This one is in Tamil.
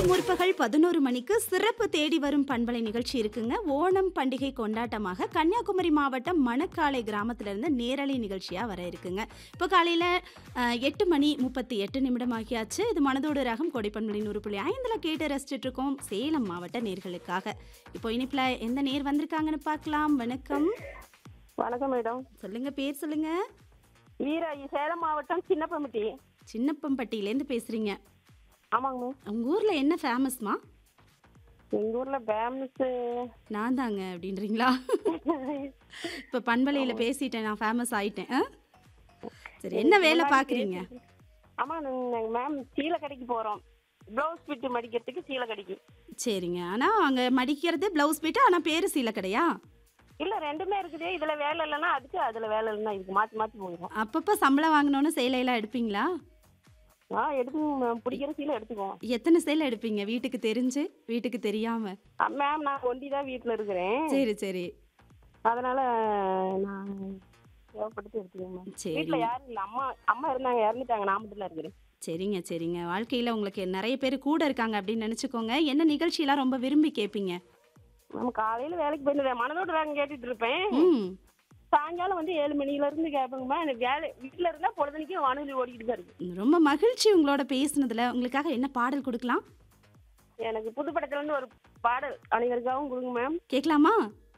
முற்பகல் பதினோரு மணிக்கு சிறப்பு தேடி வரும் பண்பலை நிகழ்ச்சி இருக்குங்க ஓணம் பண்டிகை கொண்டாட்டமாக கன்னியாகுமரி மாவட்டம் மணக்காலை கிராமத்திலிருந்து நேரலை நிகழ்ச்சியா வர இருக்குங்க இப்போ காலையில அஹ், எட்டு மணி முப்பத்தி எட்டு நிமிடம் ஆகியாச்சு இது மனதோடு ரகம் கொடை பண்பலை நூறு புள்ளி ஐந்துல கேட்டு ரசிச்சுட்டு இருக்கோம் சேலம் மாவட்ட நேர்களுக்காக இப்போ இனிப்புல எந்த நேர் வந்திருக்காங்கன்னு பார்க்கலாம் வணக்கம் வணக்கம் மேடம் சொல்லுங்க பேர் சொல்லுங்க வீராயி சேலம் மாவட்டம் சின்னப்பம்பட்டி சின்னப்பம்பட்டியிலேருந்து பேசுறீங்க ஆமாங்க மேம் உங்க ஊர்ல என்ன ஃபேமஸ்மா எங்க ஊர்ல ஃபேமஸ் நான் தாங்க அப்படின்றீங்களா இப்போ பண்பலையில் பேசிட்டேன் நான் ஃபேமஸ் ஆயிட்டேன் ஆ? சரி என்ன வேலை பார்க்குறீங்க ஆமா நாங்க மேம் சீலை கடைக்கு போறோம் ப்ளவுஸ் பிட்டு மடிக்கிறதுக்கு சீலை கடைக்கு சரிங்க ஆனால் அங்கே மடிக்கிறது ப்ளவுஸ் போயிட்டு ஆனால் பேர் சீலை கடையா இல்ல ரெண்டுமே இருக்குது இதுல வேலை இல்லைன்னா அதுக்கு அதுல வேலை இல்லைன்னா இதுக்கு மாத்தி மாத்தி போயிடும் அப்பப்போ சம்பளம் வாங்கினோன்னு சேலையெல்லாம் எடுப்பீங்களா ஆ எடுத்துக்கோங்க மேம் பிடிக்கிற சீலை எடுத்துக்குவோம் எத்தனை சேலை எடுப்பீங்க வீட்டுக்கு தெரிஞ்சு வீட்டுக்கு தெரியாம ஆ, மேம் நான் ஒண்டி தான் வீட்டுல இருக்கிறேன் சரி சரி அதனால நான் தேவைப்பட்டு எடுத்துக்கோங்க மேம் வீட்டுல சரிங்க யாரும் இல்ல அம்மா அம்மா இருந்தாங்க இறந்துட்டாங்க நான் மட்டும் தான் இருக்கிறேன் சரிங்க சரிங்க வாழ்க்கையில் உங்களுக்கு நிறைய பேர் கூட இருக்காங்க அப்படின்னு நினச்சிக்கோங்க என்ன நிகழ்ச்சியெல்லாம் ரொம்ப விரும்பி கேட்பீங்க நம்ம காலையில வேலைக்கு போயிருந்தேன் மனதோட வேகம் கேட்டுட்டு இருப்பேன் ம் சாயங்காலம் வந்து ஏழு மணில இருந்து கேட்பேங்கம்மா எனக்கு வேலை வீட்டுல இருந்தா பொழுதுனைக்கும் வானொலி ஓடிக்கிட்டு தான் இருக்கு ரொம்ப மகிழ்ச்சி உங்களோட பேசுனதுல உங்களுக்காக என்ன பாடல் கொடுக்கலாம் எனக்கு புது படத்துல இருந்து ஒரு பாடல் அனைவருக்காகவும் கொடுங்க மேம் கேட்கலாமா